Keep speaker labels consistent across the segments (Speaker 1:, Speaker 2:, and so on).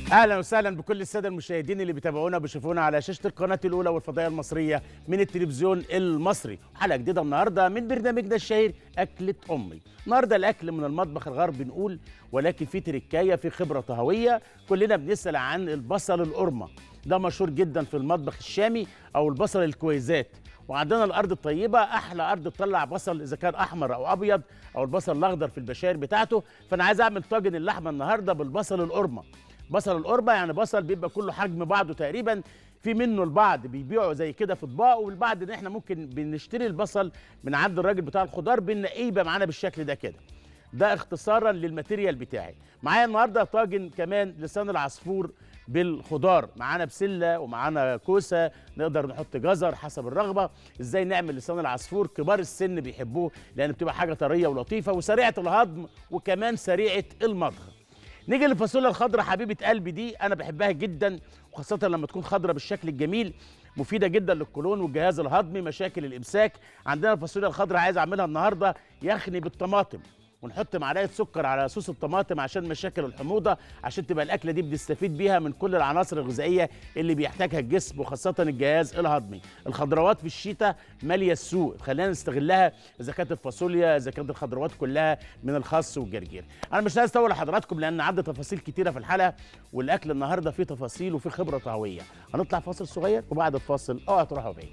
Speaker 1: اهلا وسهلا بكل الساده المشاهدين اللي بيتابعونا وبيشوفونا على شاشه القناه الاولى والفضائيه المصريه من التلفزيون المصري حلقه جديده النهارده من برنامجنا الشهير اكله امي النهارده الاكل من المطبخ الغربي نقول ولكن في تركايه في خبره طهويه كلنا بنسال عن البصل القرمه ده مشهور جدا في المطبخ الشامي او البصل الكويزات وعندنا الارض الطيبه احلى ارض تطلع بصل اذا كان احمر او ابيض او البصل الاخضر في البشائر بتاعته فانا عايز اعمل طاجن اللحمه النهارده بالبصل القرمه بصل القربة يعني بصل بيبقى كله حجم بعضه تقريبا في منه البعض بيبيعوا زي كده في اطباق والبعض ان احنا ممكن بنشتري البصل من عند الراجل بتاع الخضار بنلاقيه يبقى معانا بالشكل ده كده ده اختصارا للماتيريال بتاعي معايا النهارده طاجن كمان لسان العصفور بالخضار معانا بسله ومعانا كوسه نقدر نحط جزر حسب الرغبه ازاي نعمل لسان العصفور كبار السن بيحبوه لان بتبقى حاجه طريه ولطيفه وسريعه الهضم وكمان سريعه المضغ نيجي للفاصوليا الخضراء حبيبه قلبي دي انا بحبها جدا وخاصه لما تكون خضراء بالشكل الجميل مفيده جدا للقولون والجهاز الهضمي مشاكل الامساك عندنا الفاصوليا الخضراء عايز اعملها النهارده يخني بالطماطم ونحط معلقه سكر على صوص الطماطم عشان مشاكل الحموضه عشان تبقى الاكله دي بنستفيد بيها من كل العناصر الغذائيه اللي بيحتاجها الجسم وخاصه الجهاز الهضمي الخضروات في الشتاء ماليه السوق خلينا نستغلها اذا كانت الفاصوليا اذا كانت الخضروات كلها من الخس والجرجير انا مش عايز اطول لحضراتكم لان عندي تفاصيل كتيره في الحلقه والاكل النهارده فيه تفاصيل وفيه خبره طهويه هنطلع فاصل صغير وبعد الفاصل اوعى تروحوا بعيد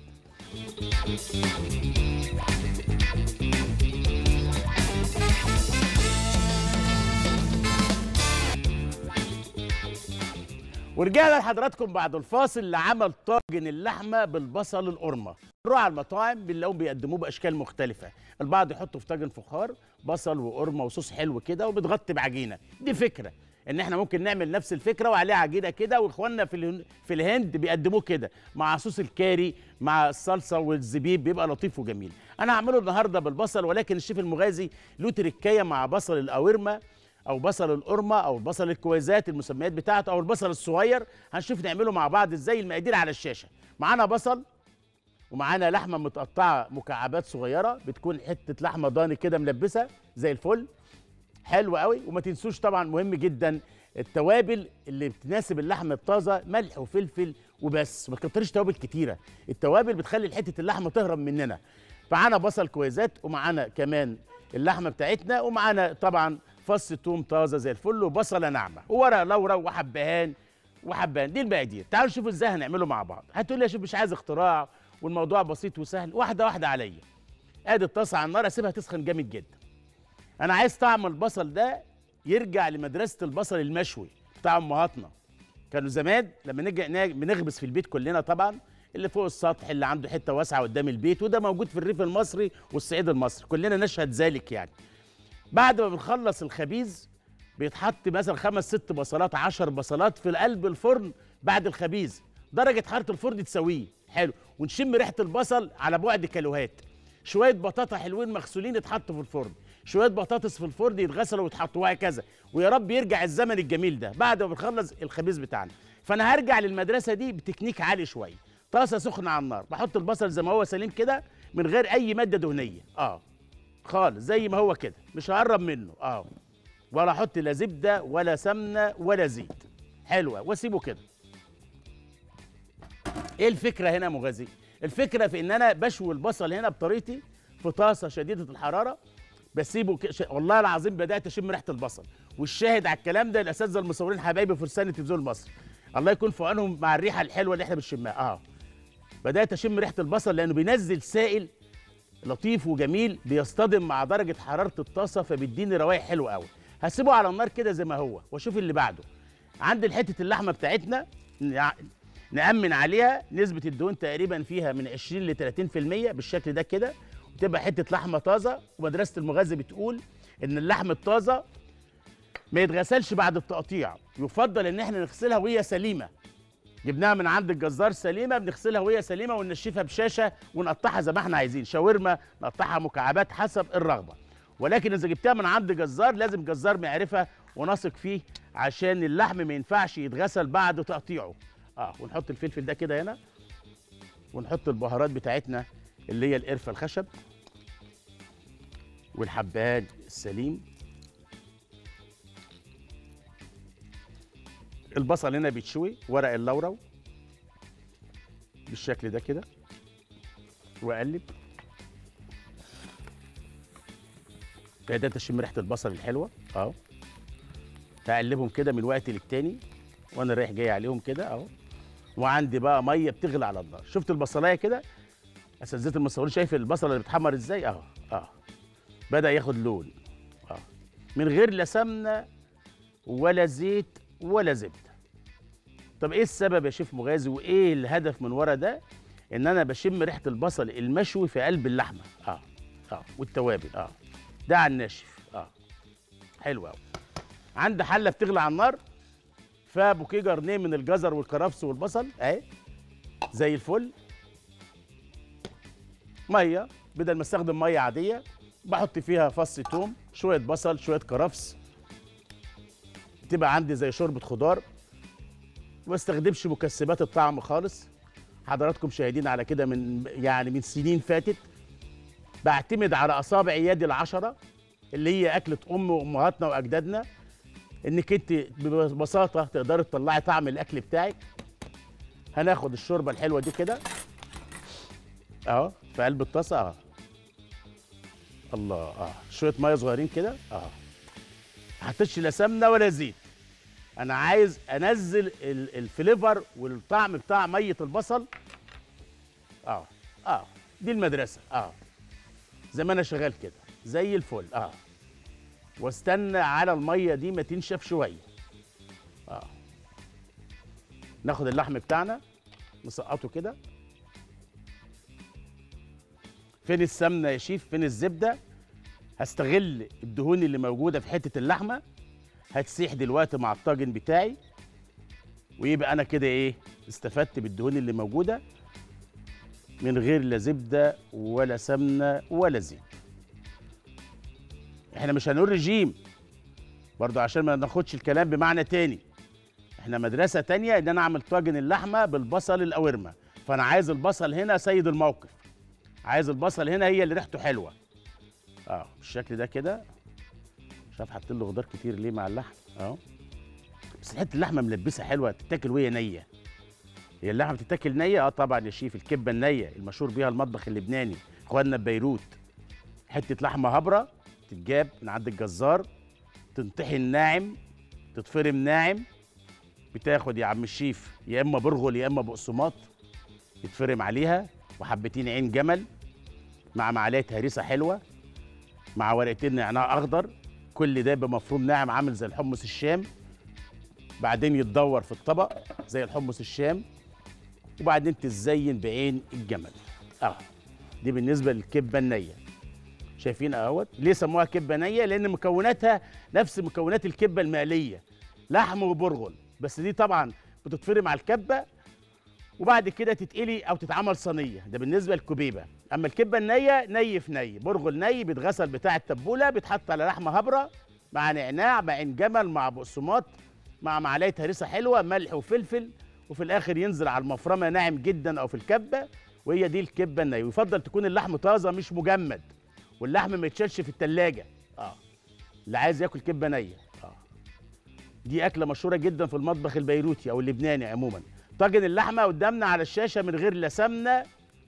Speaker 1: ورجعنا لحضراتكم بعد الفاصل لعمل طاجن اللحمه بالبصل القرمه نروح على المطاعم بنلاقيهم بيقدموه باشكال مختلفه البعض يحطوا في طاجن فخار بصل وقرمه وصوص حلو كده وبتغطي بعجينه دي فكره ان احنا ممكن نعمل نفس الفكره وعليه عجينه كده واخواننا في الهن- في الهند بيقدموه كده مع صوص الكاري مع الصلصه والزبيب بيبقى لطيف وجميل انا هعمله النهارده بالبصل ولكن الشيف المغازي له تركايه مع بصل القوارمه او بصل القرمه او البصل الكويزات المسميات بتاعته او البصل الصغير هنشوف نعمله مع بعض ازاي المقادير على الشاشه معانا بصل ومعانا لحمه متقطعه مكعبات صغيره بتكون حته لحمه ضاني كده ملبسه زي الفل حلو قوي وما تنسوش طبعا مهم جدا التوابل اللي بتناسب اللحمه الطازه ملح وفلفل وبس ما تكترش توابل كتيره التوابل بتخلي حته اللحمه تهرب مننا معانا بصل كويزات ومعانا كمان اللحمه بتاعتنا ومعانا طبعا فص توم طازه زي الفل وبصله ناعمه وورق لورا وحبهان وحبان دي المقادير تعالوا نشوف ازاي هنعمله مع بعض هتقول لي يا شيخ مش عايز اختراع والموضوع بسيط وسهل واحده واحده عليا ادي الطاسه على النار اسيبها تسخن جامد جدا انا عايز طعم البصل ده يرجع لمدرسه البصل المشوي بتاع امهاتنا كانوا زمان لما نيجي نا- بنخبز في البيت كلنا طبعا اللي فوق السطح اللي عنده حته واسعه قدام البيت وده موجود في الريف المصري والصعيد المصري كلنا نشهد ذلك يعني بعد ما بنخلص الخبيز بيتحط مثلا خمس ست بصلات عشر بصلات في قلب الفرن بعد الخبيز درجة حرارة الفرن تساويه حلو ونشم ريحة البصل على بعد كيلوهات شوية بطاطا حلوين مغسولين يتحطوا في الفرن شوية بطاطس في الفرن يتغسلوا ويتحطوا وهكذا ويا رب يرجع الزمن الجميل ده بعد ما بنخلص الخبيز بتاعنا فأنا هرجع للمدرسة دي بتكنيك عالي شوية طاسة سخنة على النار بحط البصل زي ما هو سليم كده من غير أي مادة دهنية اه خالص زي ما هو كده مش هقرب منه اه ولا احط لا زبده ولا سمنه ولا زيت حلوه واسيبه كده ايه الفكره هنا يا مغازي الفكره في ان انا بشوي البصل هنا بطريقتي في طاسه شديده الحراره بسيبه ك... ش... والله العظيم بدات اشم ريحه البصل والشاهد على الكلام ده الاساتذه المصورين حبايبي فرسان التلفزيون المصري الله يكون في عونهم مع الريحه الحلوه اللي احنا بنشمها اه بدات اشم ريحه البصل لانه بينزل سائل لطيف وجميل بيصطدم مع درجه حراره الطاسه فبيديني روايح حلوه قوي هسيبه على النار كده زي ما هو واشوف اللي بعده عند حته اللحمه بتاعتنا نع- نأمن عليها نسبة الدهون تقريبا فيها من 20 ل 30% بالشكل ده كده وتبقى حتة لحمة طازة ومدرسة المغذي بتقول إن اللحم الطازة ما يتغسلش بعد التقطيع يفضل إن احنا نغسلها وهي سليمة جبناها من عند الجزار سليمه بنغسلها وهي سليمه وننشفها بشاشه ونقطعها زي ما احنا عايزين شاورما نقطعها مكعبات حسب الرغبه ولكن اذا جبتها من عند جزار لازم جزار معرفه ونثق فيه عشان اللحم ما ينفعش يتغسل بعد تقطيعه اه ونحط الفلفل ده كده هنا ونحط البهارات بتاعتنا اللي هي القرفه الخشب والحبهان السليم البصل هنا بيتشوي ورق اللورو بالشكل ده كده واقلب بدات اشم ريحه البصل الحلوه اهو هقلبهم كده من وقت للتاني وانا رايح جاي عليهم كده اهو وعندي بقى ميه بتغلي على النار شفت البصلايه كده اساتذه المصورين شايف البصل اللي بتحمر ازاي اهو اه بدا ياخد لون اه من غير لا سمنه ولا زيت ولا زبده طب ايه السبب يا شيف مغازي وايه الهدف من ورا ده ان انا بشم ريحه البصل المشوي في قلب اللحمه اه اه والتوابل اه ده على الناشف اه حلو قوي عندي حله بتغلي على النار فيها بوكيه جرنيه من الجزر والكرفس والبصل اهي زي الفل ميه بدل ما استخدم ميه عاديه بحط فيها فص توم شويه بصل شويه كرفس تبقى عندي زي شوربه خضار ما بستخدمش مكسبات الطعم خالص حضراتكم شاهدين على كده من يعني من سنين فاتت بعتمد على اصابع يدي العشره اللي هي اكله ام وامهاتنا واجدادنا انك انت ببساطه تقدري تطلعي طعم الاكل بتاعك هناخد الشوربه الحلوه دي كده اهو في قلب الطاسه اهو الله اه شويه ميه صغيرين كده اه ما حطيتش لا سمنه ولا زيت انا عايز انزل ال- الفليفر والطعم بتاع ميه البصل اه اه دي المدرسه اه زي ما انا شغال كده زي الفل اه واستنى على الميه دي ما تنشف شويه اه ناخد اللحم بتاعنا نسقطه كده فين السمنه يا شيف فين الزبده هستغل الدهون اللي موجوده في حته اللحمه هتسيح دلوقتي مع الطاجن بتاعي ويبقى انا كده ايه استفدت بالدهون اللي موجوده من غير لا زبده ولا سمنه ولا زيت احنا مش هنقول رجيم برضو عشان ما ناخدش الكلام بمعنى تاني احنا مدرسه تانية ان انا اعمل طاجن اللحمه بالبصل الاورمه فانا عايز البصل هنا سيد الموقف عايز البصل هنا هي اللي ريحته حلوه اه بالشكل ده كده مش عارف حاطين له خضار كتير ليه مع اللحم اهو بس حته اللحمه ملبسه حلوه تتاكل وهي نيه هي اللحمه بتتاكل نيه اه طبعا يا شيف الكبه النيه المشهور بيها المطبخ اللبناني اخواننا ببيروت حته لحمه هبره تتجاب من عند الجزار تنطحن ناعم تتفرم ناعم بتاخد يا عم الشيف يا اما برغل يا اما بقسماط يتفرم عليها وحبتين عين جمل مع معلقه هريسه حلوه مع ورقتين نعناع اخضر كل ده يبقى مفروم ناعم عامل زي الحمص الشام بعدين يتدور في الطبق زي الحمص الشام وبعدين تزين بعين الجمل اه دي بالنسبه للكبه النيه شايفين اهوت ليه سموها كبه نيه لان مكوناتها نفس مكونات الكبه المقليه لحم وبرغل بس دي طبعا بتتفرم على الكبه وبعد كده تتقلي او تتعمل صينيه ده بالنسبه للكبيبه اما الكبه النيه ني في ني برغل ني بيتغسل بتاع التبوله بيتحط على لحمه هبره مع نعناع مع عين جمل مع بقسماط مع معلقه هريسه حلوه ملح وفلفل وفي الاخر ينزل على المفرمه ناعم جدا او في الكبه وهي دي الكبه النيه ويفضل تكون اللحم طازه مش مجمد واللحم ما يتشالش في التلاجة اه اللي عايز ياكل كبه نيه اه دي اكله مشهوره جدا في المطبخ البيروتي او اللبناني عموما طاجن اللحمه قدامنا على الشاشه من غير لا سمنه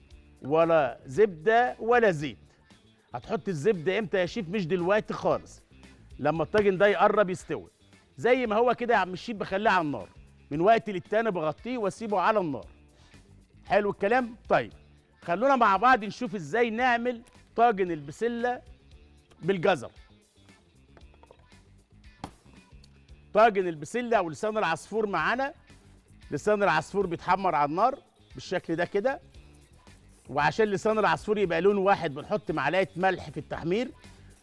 Speaker 1: ولا زبده ولا زيت هتحط الزبده امتى يا شيف مش دلوقتي خالص لما الطاجن ده يقرب يستوي زي ما هو كده يا عم الشيف بخليه على النار من وقت للتاني بغطيه واسيبه على النار حلو الكلام طيب خلونا مع بعض نشوف ازاي نعمل طاجن البسله بالجزر طاجن البسله او لسان العصفور معانا لسان العصفور بيتحمر على النار بالشكل ده كده وعشان لسان العصفور يبقى لون واحد بنحط معلقه ملح في التحمير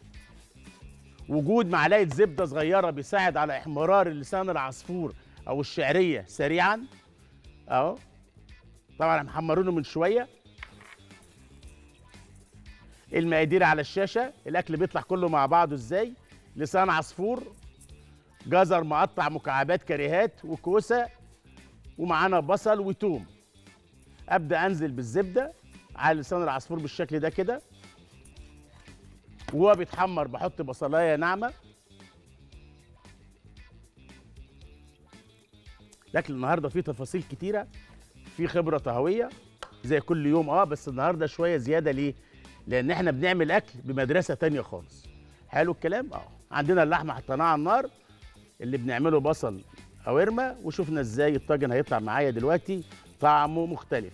Speaker 1: وجود معلقه زبده صغيره بيساعد على احمرار لسان العصفور او الشعريه سريعا اهو طبعا محمرينه من شويه المقادير على الشاشه الاكل بيطلع كله مع بعضه ازاي لسان عصفور جزر مقطع مكعبات كريهات وكوسه ومعانا بصل وتوم ابدا انزل بالزبده على لسان العصفور بالشكل ده كده وهو بيتحمر بحط بصلايه ناعمه الاكل النهارده فيه تفاصيل كتيره فيه خبره طهويه زي كل يوم اه بس النهارده شويه زياده ليه لان احنا بنعمل اكل بمدرسه تانية خالص حلو الكلام اه عندنا اللحمه حطيناها على النار اللي بنعمله بصل قوارمه وشفنا ازاي الطاجن هيطلع معايا دلوقتي طعمه مختلف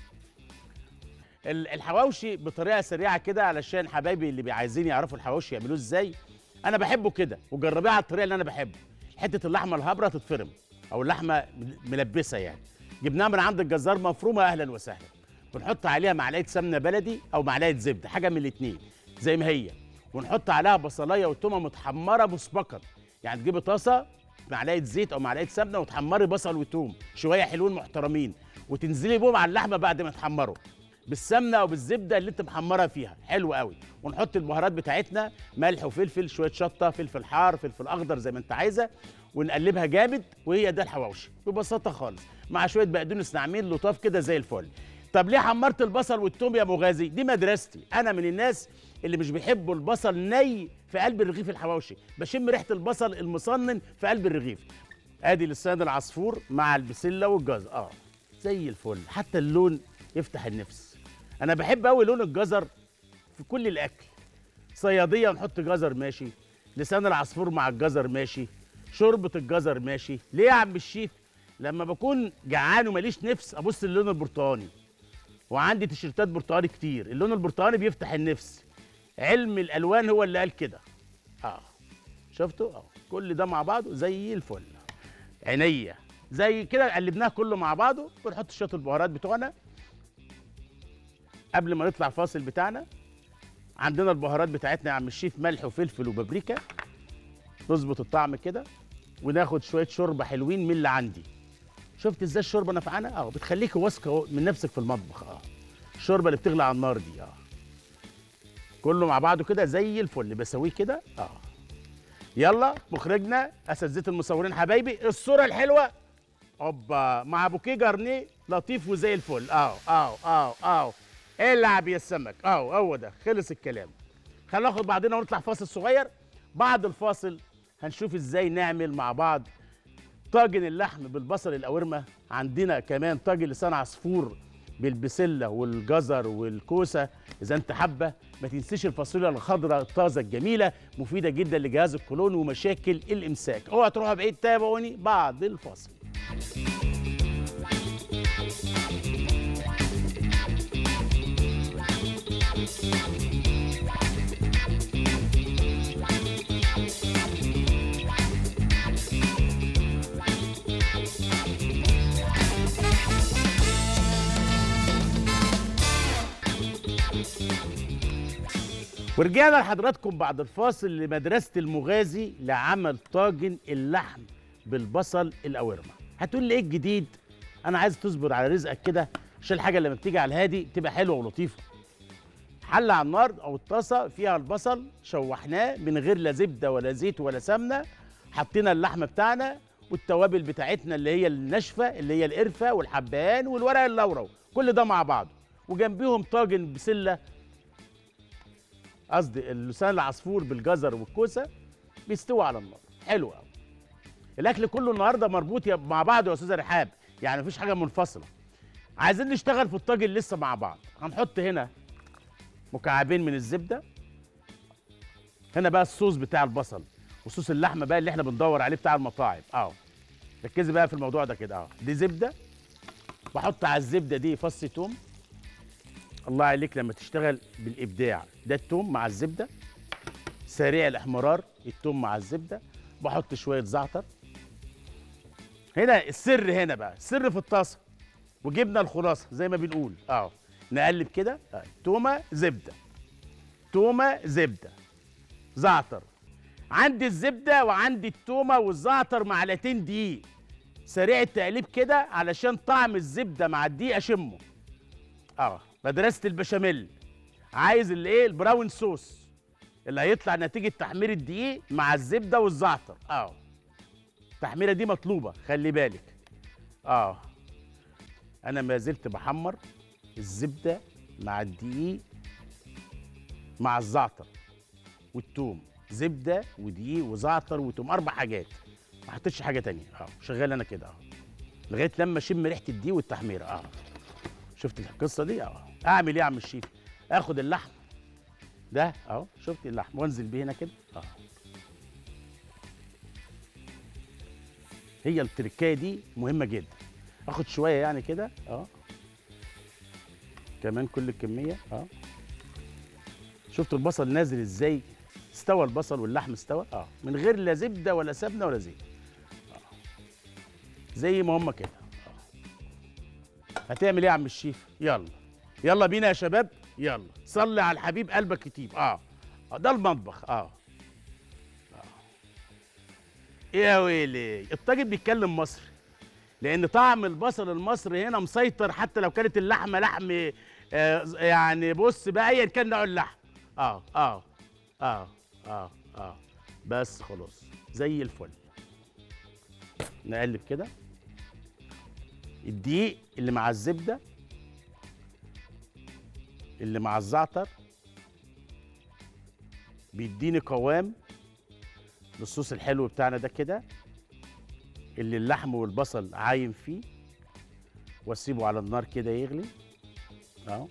Speaker 1: ال- الحواوشي بطريقه سريعه كده علشان حبايبي اللي عايزين يعرفوا الحواوشي يعملوه ازاي انا بحبه كده وجربيه على الطريقه اللي انا بحبه حته اللحمه الهبره تتفرم او اللحمه ملبسه يعني جبناها من عند الجزار مفرومه اهلا وسهلا بنحط عليها معلقه سمنه بلدي او معلقه زبده حاجه من الاثنين زي ما هي ونحط عليها بصلايه وتومه متحمره مسبقا يعني تجيبي طاسه معلقه زيت او معلقه سمنه وتحمري بصل وتوم شويه حلوين محترمين وتنزلي بهم على اللحمه بعد ما تحمروا بالسمنه او بالزبده اللي انت محمرها فيها حلو قوي ونحط البهارات بتاعتنا ملح وفلفل شويه شطه فلفل حار فلفل اخضر زي ما انت عايزه ونقلبها جامد وهي ده الحواوشي ببساطه خالص مع شويه بقدونس ناعمين لطاف كده زي الفل طب ليه حمرت البصل والثوم يا مغازي دي مدرستي انا من الناس اللي مش بيحبوا البصل ني في قلب الرغيف الحواوشي بشم ريحه البصل المصنن في قلب الرغيف ادي لسان العصفور مع البسله والجزر اه زي الفل حتى اللون يفتح النفس انا بحب قوي لون الجزر في كل الاكل صياديه نحط جزر ماشي لسان العصفور مع الجزر ماشي شوربه الجزر ماشي ليه يا عم الشيف لما بكون جعان وماليش نفس ابص للون البرتقاني وعندي تيشيرتات برتقاني كتير اللون البرتقاني بيفتح النفس علم الالوان هو اللي قال كده اه شفتوا اه كل ده مع بعضه زي الفل عينيا زي كده قلبناه كله مع بعضه ونحط شويه البهارات بتوعنا قبل ما نطلع فاصل بتاعنا عندنا البهارات بتاعتنا يا عم الشيف ملح وفلفل وبابريكا نظبط الطعم كده وناخد شويه شوربه حلوين من اللي عندي شفت ازاي الشوربه نفعانه اه بتخليك واثقه من نفسك في المطبخ اه الشوربه اللي بتغلي على النار دي اه كله مع بعضه كده زي الفل بسويه كده اه يلا مخرجنا اساتذه المصورين حبايبي الصوره الحلوه اوبا مع بوكيه جارنيه لطيف وزي الفل اهو اهو اهو اهو العب يا السمك اهو هو ده خلص الكلام خلينا ناخد بعضنا ونطلع فاصل صغير بعد الفاصل هنشوف ازاي نعمل مع بعض طاجن اللحم بالبصل القوارمه عندنا كمان طاجن لسان عصفور بالبسله والجزر والكوسه اذا انت حابه ما تنسيش الفاصوليا الخضراء الطازه الجميله مفيده جدا لجهاز القولون ومشاكل الامساك اوعى تروحوا بعيد تابعوني بعد الفاصل ورجعنا لحضراتكم بعد الفاصل لمدرسة المغازي لعمل طاجن اللحم بالبصل القوارمة هتقول لي ايه الجديد انا عايز تصبر على رزقك كده عشان الحاجة لما بتيجي على الهادي تبقى حلوة ولطيفة حلة على النار او الطاسة فيها البصل شوحناه من غير لا زبدة ولا زيت ولا سمنة حطينا اللحم بتاعنا والتوابل بتاعتنا اللي هي الناشفة اللي هي القرفة والحبهان والورق اللورو كل ده مع بعضه وجنبيهم طاجن بسلة قصدي اللسان العصفور بالجزر والكوسه بيستوي على النار حلو قوي الاكل كله النهارده مربوط يا- مع بعض يا استاذه رحاب يعني مفيش حاجه منفصله عايزين نشتغل في الطاجن لسه مع بعض هنحط هنا مكعبين من الزبده هنا بقى الصوص بتاع البصل وصوص اللحمه بقى اللي احنا بندور عليه بتاع المطاعم اهو ركزي بقى في الموضوع ده كده اهو دي زبده بحط على الزبده دي فص توم الله عليك لما تشتغل بالابداع ده التوم مع الزبده سريع الاحمرار التوم مع الزبده بحط شويه زعتر هنا السر هنا بقى السر في الطاسه وجبنا الخلاصه زي ما بنقول اه نقلب كده آه. تومه زبده تومه زبده زعتر عندي الزبده وعندي التومه والزعتر معلقتين دقيق سريع التقليب كده علشان طعم الزبده مع الدقيق اشمه اه مدرسه البشاميل عايز الايه البراون صوص اللي هيطلع نتيجه تحمير الدقيق مع الزبده والزعتر اه التحميره دي مطلوبه خلي بالك اه انا ما زلت بحمر الزبده مع الدقيق مع الزعتر والثوم زبده ودقيق وزعتر وتوم اربع حاجات ما حطيتش حاجه تانية اه شغال انا كده اه لغايه لما اشم ريحه الدقيق والتحميره اه شفت القصه دي اه اعمل ايه يا عم الشيف اخد اللحم ده اهو شفت اللحم وانزل بيه هنا كده اه هي التركايه دي مهمه جدا اخد شويه يعني كده اه كمان كل الكميه اه شفتوا البصل نازل ازاي استوى البصل واللحم استوى اه من غير لا زبده ولا سمنه ولا زيت آه. زي ما هم كده آه. هتعمل ايه يا عم الشيف يلا يلا بينا يا شباب يلا صلي على الحبيب قلبك يطيب اه آه، ده المطبخ اه آه. ايه يا ويلي الطاجن بيتكلم مصري لان طعم البصل المصري هنا مسيطر حتى لو كانت اللحمه لحم آه يعني بص بقى ايا كان نوع اللحم اه اه اه اه اه بس خلاص زي الفل نقلب كده الدقيق اللي مع الزبده اللي مع الزعتر بيديني قوام للصوص الحلو بتاعنا ده كده اللي اللحم والبصل عايم فيه واسيبه على النار كده يغلي اهو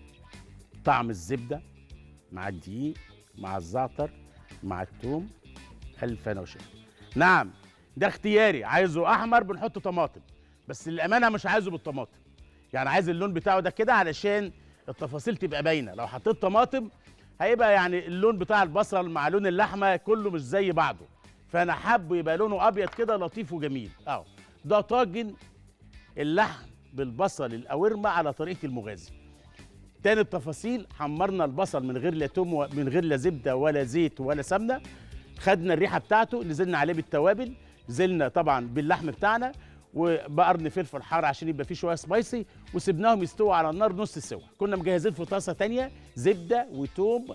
Speaker 1: طعم الزبده مع الدقيق مع الزعتر مع الثوم الف انا وشفا نعم ده اختياري عايزه احمر بنحط طماطم بس للامانه مش عايزه بالطماطم يعني عايز اللون بتاعه ده كده علشان التفاصيل تبقى باينه لو حطيت طماطم هيبقى يعني اللون بتاع البصل مع لون اللحمه كله مش زي بعضه فانا حابه يبقى لونه ابيض كده لطيف وجميل اهو ده طاجن اللحم بالبصل القورمه على طريقه المغازي تاني التفاصيل حمرنا البصل من غير لا توم و- من غير لا زبده ولا زيت ولا سمنه خدنا الريحه بتاعته نزلنا عليه بالتوابل نزلنا طبعا باللحم بتاعنا وبقرن فلفل حار عشان يبقى فيه شويه سبايسي وسبناهم يستووا على النار نص سوا كنا مجهزين في طاسه تانية زبده وتوم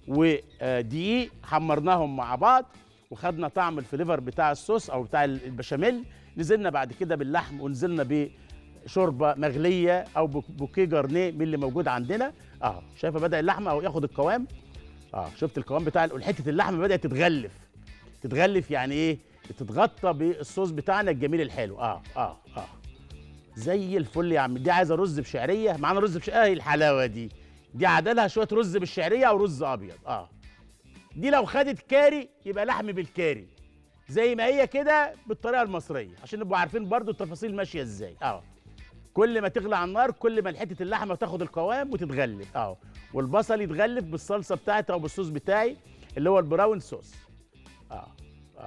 Speaker 1: ودقيق حمرناهم مع بعض وخدنا طعم الفليفر بتاع الصوص او بتاع البشاميل نزلنا بعد كده باللحم ونزلنا بشوربه مغليه او بوك- بوكيه جارنيه من اللي موجود عندنا اه شايفه بدا اللحمه او ياخد القوام اه شفت القوام بتاع حته اللحمه بدات تتغلف تتغلف يعني ايه تتغطى بالصوص بتاعنا الجميل الحلو اه اه اه زي الفل يا عم دي عايزه رز بشعريه معانا رز بشعريه ايه الحلاوه دي دي عدلها شويه رز بالشعريه او رز ابيض اه دي لو خدت كاري يبقى لحم بالكاري زي ما هي كده بالطريقه المصريه عشان نبقوا عارفين برضو التفاصيل ماشيه ازاي اه كل ما تغلى على النار كل ما حته اللحمه تاخد القوام وتتغلف اه والبصل يتغلف بالصلصه بتاعتي او بالصوص بتاعي اللي هو البراون صوص اه اه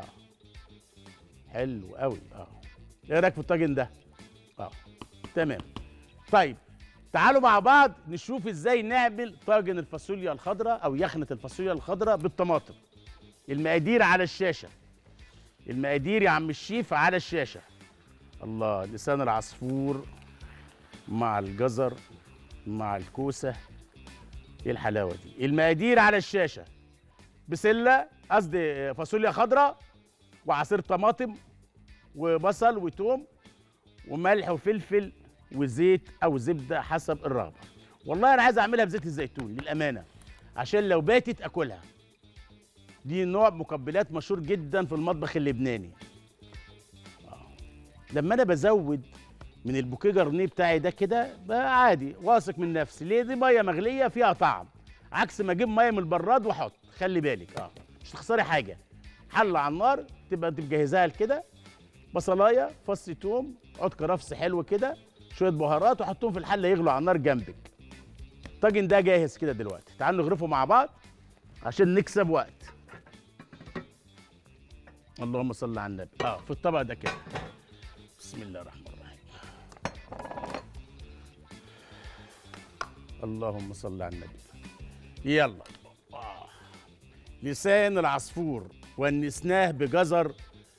Speaker 1: حلو قوي اه ايه رايك في الطاجن ده اه تمام طيب تعالوا مع بعض نشوف ازاي نعمل طاجن الفاصوليا الخضراء او يخنه الفاصوليا الخضراء بالطماطم المقادير على الشاشه المقادير يا عم الشيف على الشاشه الله لسان العصفور مع الجزر مع الكوسه ايه الحلاوه دي المقادير على الشاشه بسله قصدي فاصوليا خضراء وعصير طماطم وبصل وتوم وملح وفلفل وزيت او زبده حسب الرغبه والله انا عايز اعملها بزيت الزيتون للامانه عشان لو باتت اكلها دي نوع مقبلات مشهور جدا في المطبخ اللبناني آه. لما انا بزود من البوكيه جرنيه بتاعي ده كده بقى عادي واثق من نفسي ليه دي ميه مغليه فيها طعم عكس ما اجيب ميه من البراد واحط خلي بالك اه مش تخسري حاجه حله على النار تبقى انت مجهزاها كده بصلايه فص توم عود كرفس حلو كده شويه بهارات وحطهم في الحله يغلوا على النار جنبك الطاجن ده جاهز كده دلوقتي تعالوا نغرفه مع بعض عشان نكسب وقت اللهم صل على النبي اه في الطبق ده كده بسم الله الرحمن الرحيم اللهم صل على النبي يلا آه. لسان العصفور ونسناه بجزر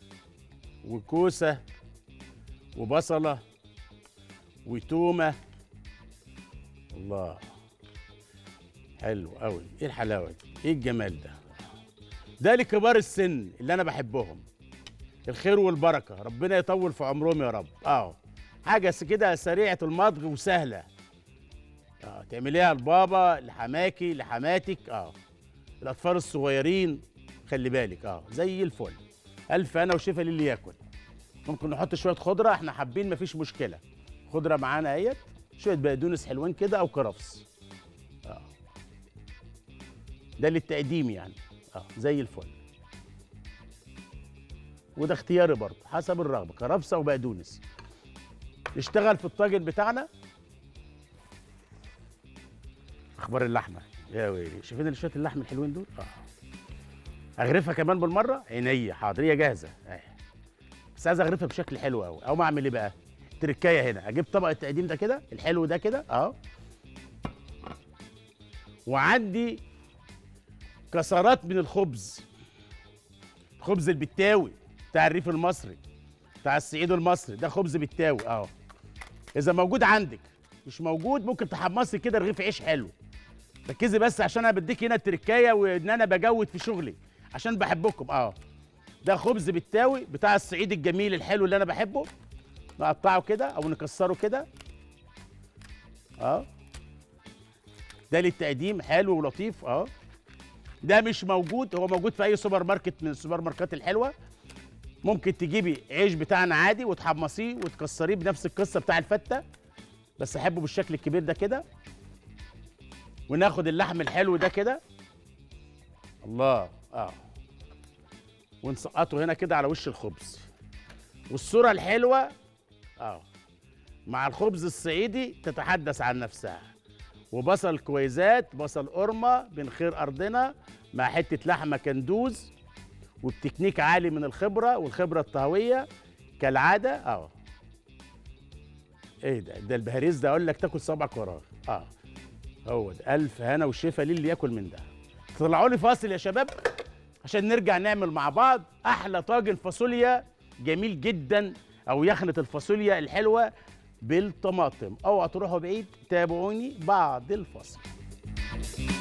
Speaker 1: وكوسه وبصله وتومه الله حلو قوي ايه الحلاوه دي ايه الجمال ده ده لكبار السن اللي انا بحبهم الخير والبركه ربنا يطول في عمرهم يا رب اه حاجه س- كده سريعه المضغ وسهله اه تعمليها لبابا لحماكي لحماتك اه الاطفال الصغيرين خلي بالك اه زي الفل الف انا وشفا للي ياكل ممكن نحط شويه خضره احنا حابين مفيش مشكله خضره معانا اهيت شويه بقدونس حلوين كده او كرفس اه ده للتقديم يعني اه زي الفل وده اختياري برضه حسب الرغبه كرفس او بقدونس نشتغل في الطاجن بتاعنا اخبار اللحمه يا ويلي شايفين شويه اللحم الحلوين دول اه اغرفها كمان بالمره عينيا حاضر هي جاهزه اهي بس عايز اغرفها بشكل حلو قوي او ما اعمل ايه بقى تركايه هنا اجيب طبق التقديم ده كده الحلو ده كده اهو وعندي كسرات من الخبز خبز البتاوي بتاع الريف المصري بتاع الصعيد المصري ده خبز بتاوي اهو اذا موجود عندك مش موجود ممكن تحمصي كده رغيف عيش حلو ركزي بس عشان انا بديك هنا التركايه وان انا بجود في شغلي عشان بحبكم اه ده خبز بالتاوي بتاع الصعيد الجميل الحلو اللي انا بحبه نقطعه كده او نكسره كده اه ده للتقديم حلو ولطيف اه ده مش موجود هو موجود في اي سوبر ماركت من السوبر ماركات الحلوه ممكن تجيبي عيش بتاعنا عادي وتحمصيه وتكسريه بنفس القصه بتاع الفته بس احبه بالشكل الكبير ده كده وناخد اللحم الحلو ده كده الله اه ونسقطه هنا كده على وش الخبز والصوره الحلوه اه مع الخبز الصعيدي تتحدث عن نفسها وبصل كويزات بصل قرمه من خير ارضنا مع حته لحمه كندوز وبتكنيك عالي من الخبره والخبره الطهويه كالعاده اه ايه ده ده البهاريز ده اقول لك تاكل صبعك وراه اه هو ده الف هنا وشفا للي ياكل من ده طلعوا لي فاصل يا شباب عشان نرجع نعمل مع بعض احلى طاجن فاصوليا جميل جدا او يخنه الفاصوليا الحلوه بالطماطم اوعى تروحوا بعيد تابعوني بعد الفاصل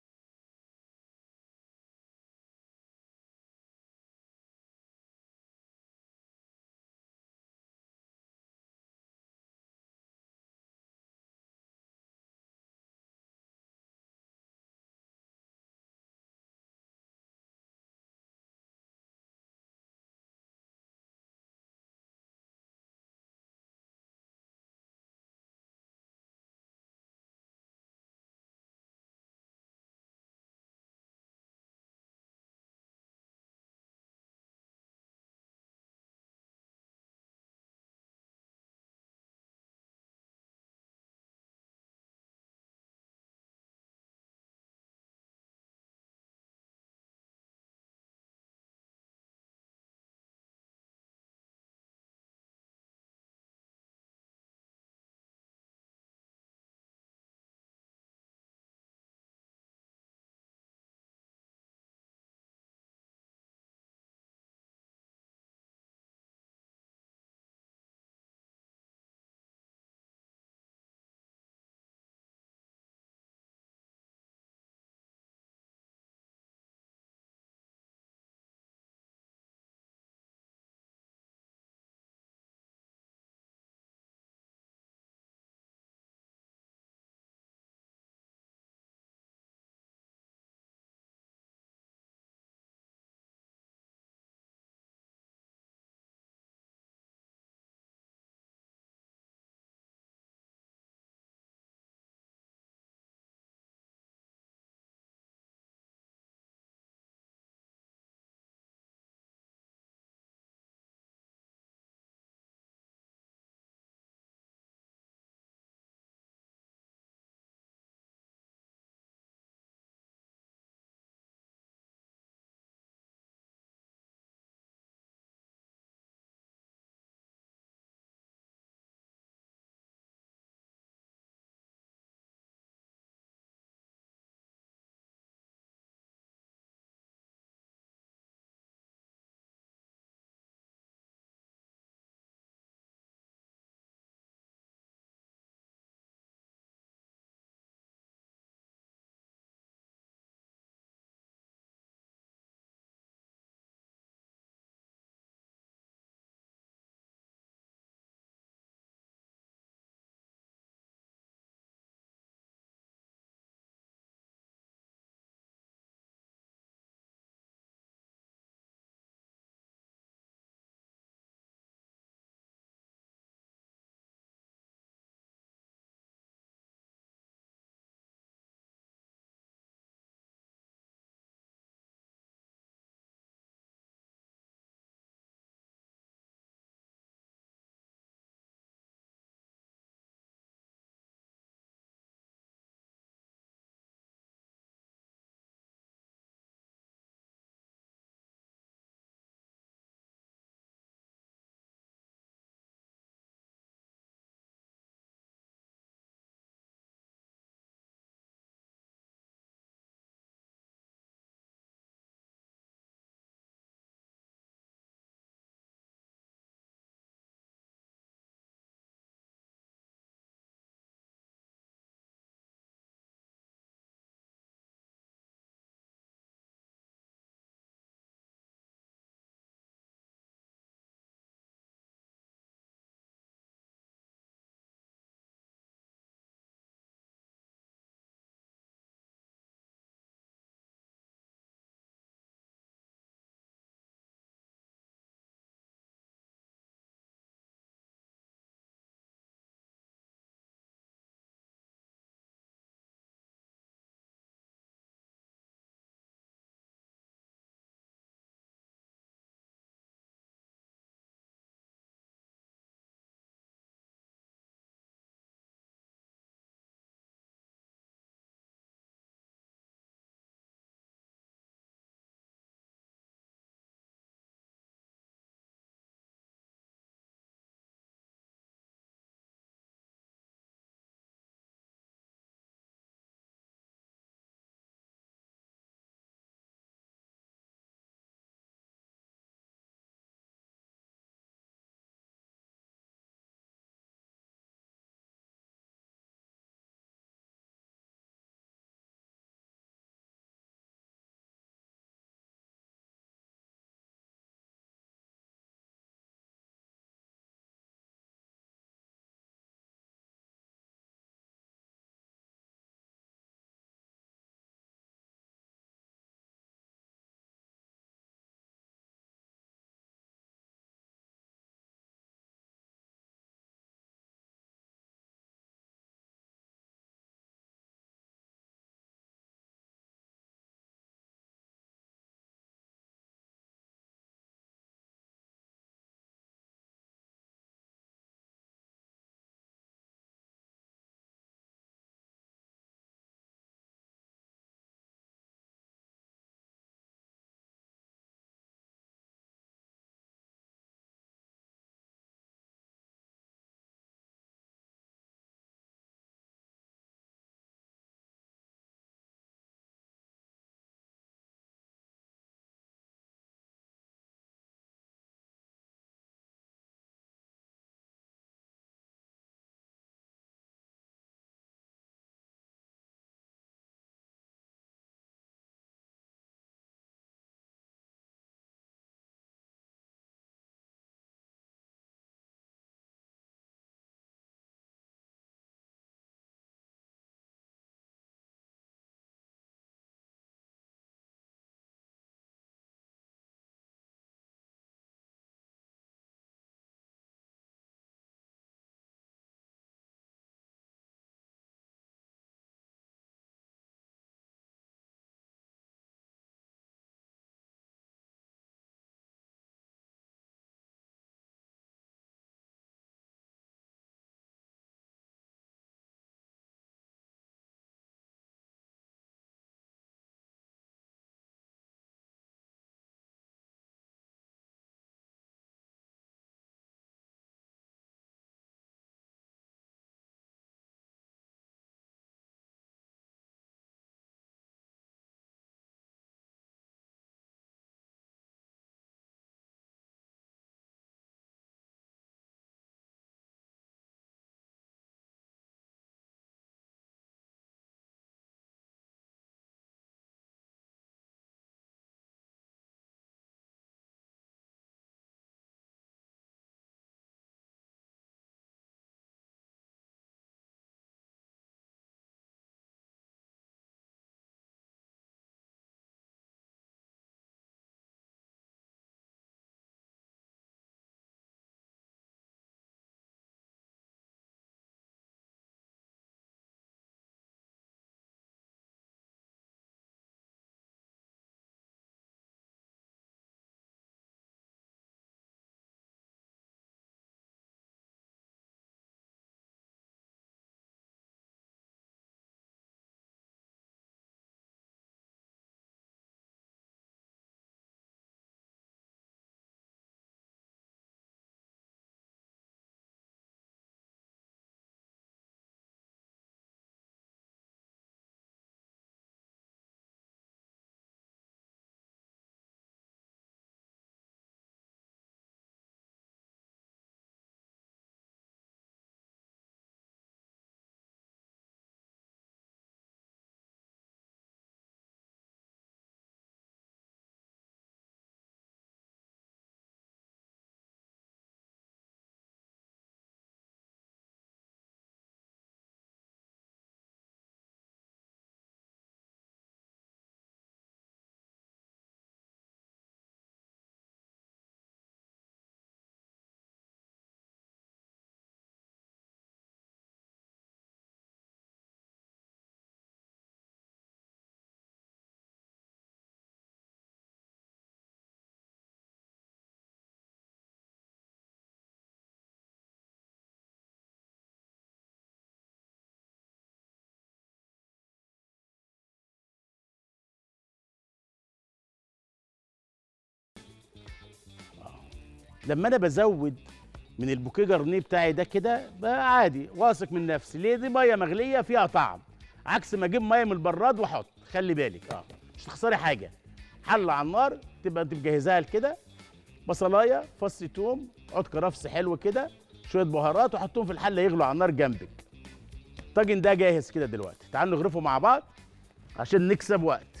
Speaker 1: لما انا بزود من البوكيه جرنيه بتاعي ده كده بقى عادي واثق من نفسي ليه دي ميه مغليه فيها طعم عكس ما اجيب ميه من البراد واحط خلي بالك اه مش تخسري حاجه حله على النار تبقى انت مجهزاها كده بصلايه فص توم عود كرفس حلو كده شويه بهارات وحطهم في الحله يغلوا على النار جنبك الطاجن ده جاهز كده دلوقتي تعالوا نغرفه مع بعض عشان نكسب وقت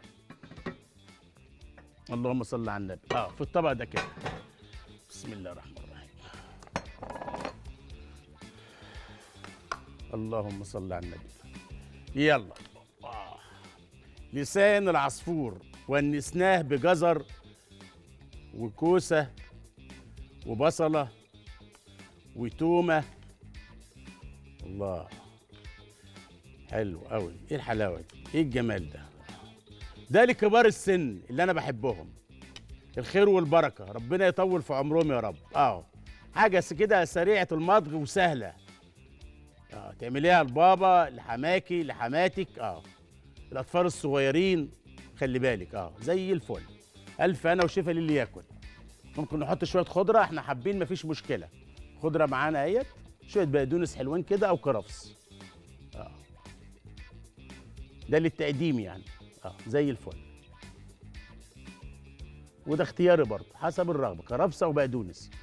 Speaker 1: اللهم صل على النبي اه في الطبق ده كده بسم الله الرحمن الرحيم اللهم صل على النبي يلا آه. لسان العصفور ونسناه بجزر وكوسه وبصله وتومه الله حلو قوي ايه الحلاوه دي ايه الجمال ده ده لكبار السن اللي انا بحبهم الخير والبركه ربنا يطول في عمرهم يا رب اه حاجه س- كده سريعه المضغ وسهله اه تعمليها لبابا لحماكي لحماتك اه الاطفال الصغيرين خلي بالك اه زي الفل الف انا وشفا للي ياكل ممكن نحط شويه خضره احنا حابين مفيش مشكله خضره معانا اهيت شويه بقدونس حلوين كده او كرفس اه ده للتقديم يعني اه زي الفل وده اختياري برضه حسب الرغبه كرفسه وبقدونس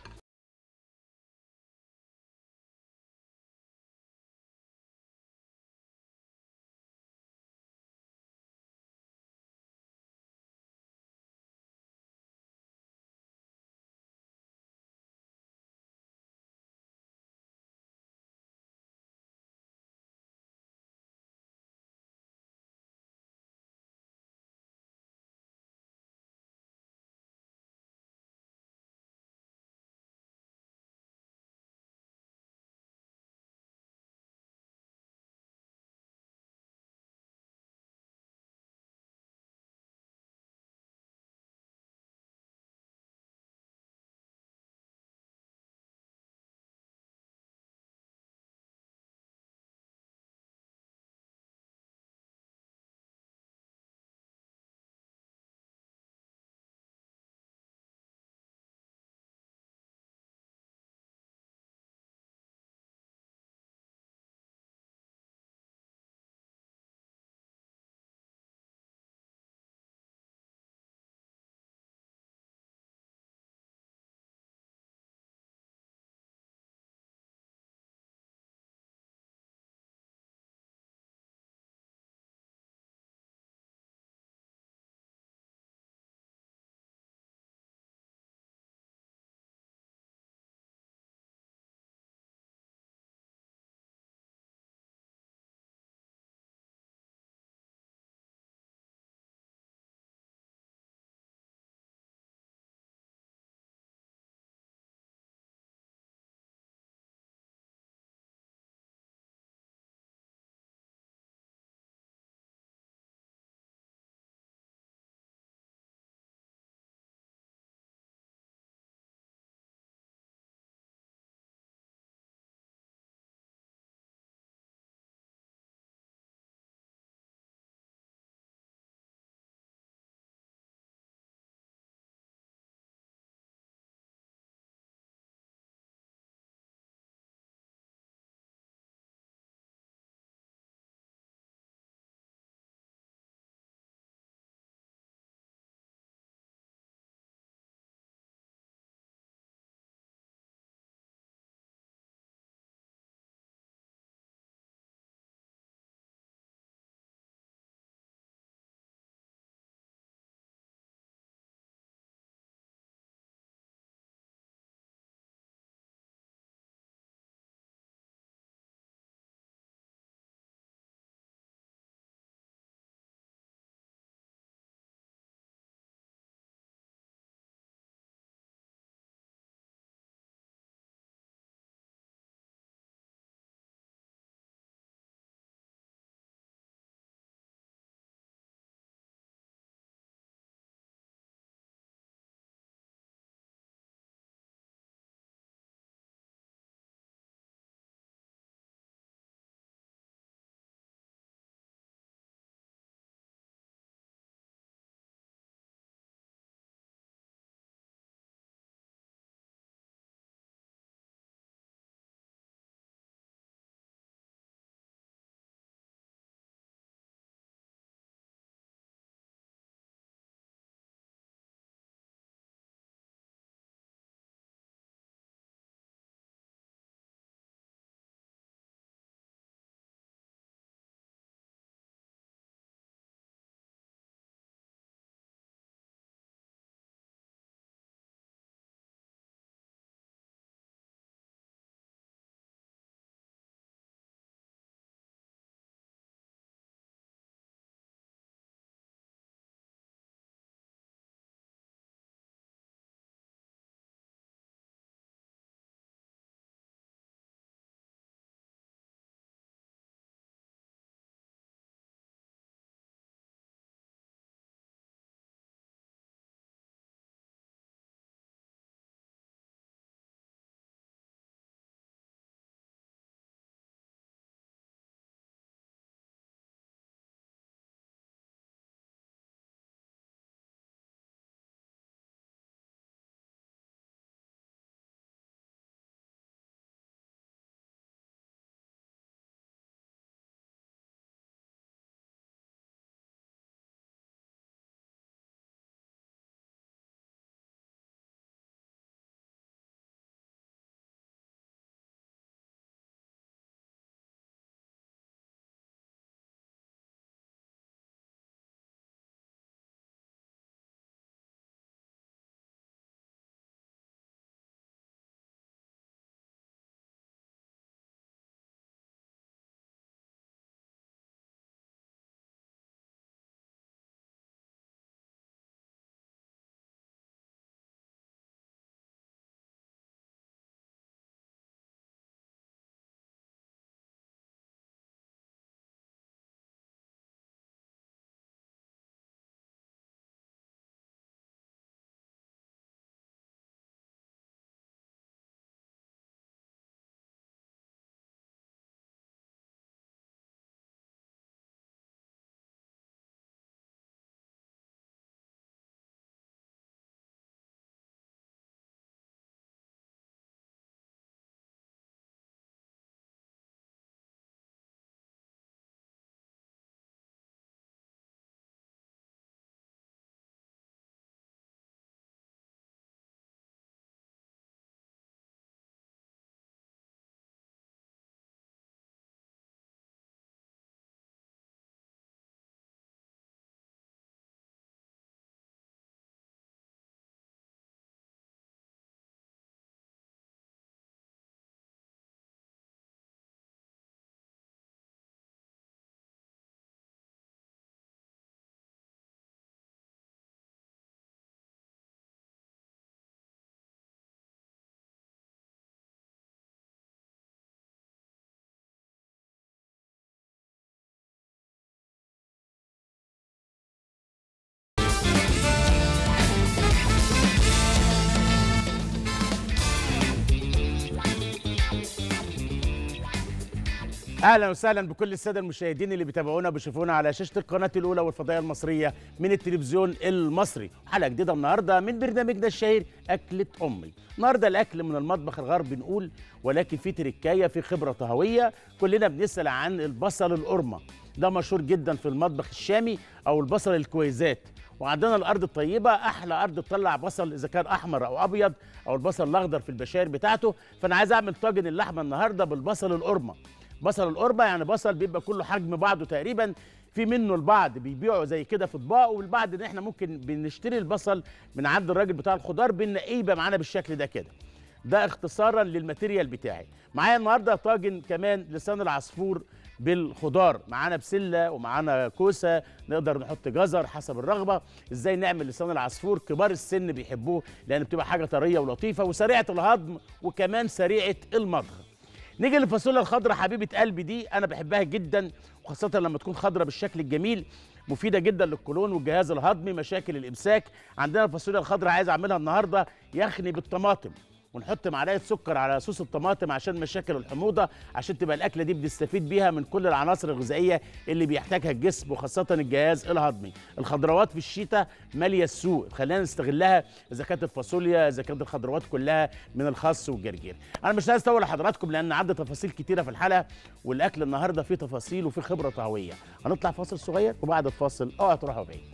Speaker 1: اهلا وسهلا بكل الساده المشاهدين اللي بيتابعونا وبيشوفونا على شاشه القناه الاولى والفضائيه المصريه من التلفزيون المصري حلقه جديده النهارده من برنامجنا الشهير اكله امي النهارده الاكل من المطبخ الغربي نقول ولكن في تركايه في خبره طهويه كلنا بنسال عن البصل القرمه ده مشهور جدا في المطبخ الشامي او البصل الكويزات وعندنا الارض الطيبه احلى ارض تطلع بصل اذا كان احمر او ابيض او البصل الاخضر في البشائر بتاعته فانا عايز اعمل طاجن اللحمه النهارده بالبصل القرمه بصل القربة يعني بصل بيبقى كله حجم بعضه تقريبا في منه البعض بيبيعوا زي كده في اطباق والبعض ان احنا ممكن بنشتري البصل من عند الراجل بتاع الخضار بنلاقيه يبقى معانا بالشكل ده كده ده اختصارا للماتيريال بتاعي معايا النهارده طاجن كمان لسان العصفور بالخضار معانا بسله ومعانا كوسه نقدر نحط جزر حسب الرغبه ازاي نعمل لسان العصفور كبار السن بيحبوه لان بتبقى حاجه طريه ولطيفه وسريعه الهضم وكمان سريعه المضغ نيجي للفاصوليا الخضراء حبيبه قلبي دي انا بحبها جدا وخاصه لما تكون خضراء بالشكل الجميل مفيده جدا للقولون والجهاز الهضمي مشاكل الامساك عندنا الفاصوليا الخضراء عايز اعملها النهارده يخني بالطماطم ونحط معلقه سكر على صوص الطماطم عشان مشاكل الحموضه عشان تبقى الاكله دي بنستفيد بيها من كل العناصر الغذائيه اللي بيحتاجها الجسم وخاصه الجهاز الهضمي الخضروات في الشتاء ماليه السوق خلينا نستغلها اذا كانت الفاصوليا اذا كانت الخضروات كلها من الخس والجرجير انا مش عايز اطول لحضراتكم لان عندي تفاصيل كتيره في الحلقه والاكل النهارده فيه تفاصيل وفيه خبره طهويه هنطلع فاصل صغير وبعد الفاصل اوعى تروحوا بعيد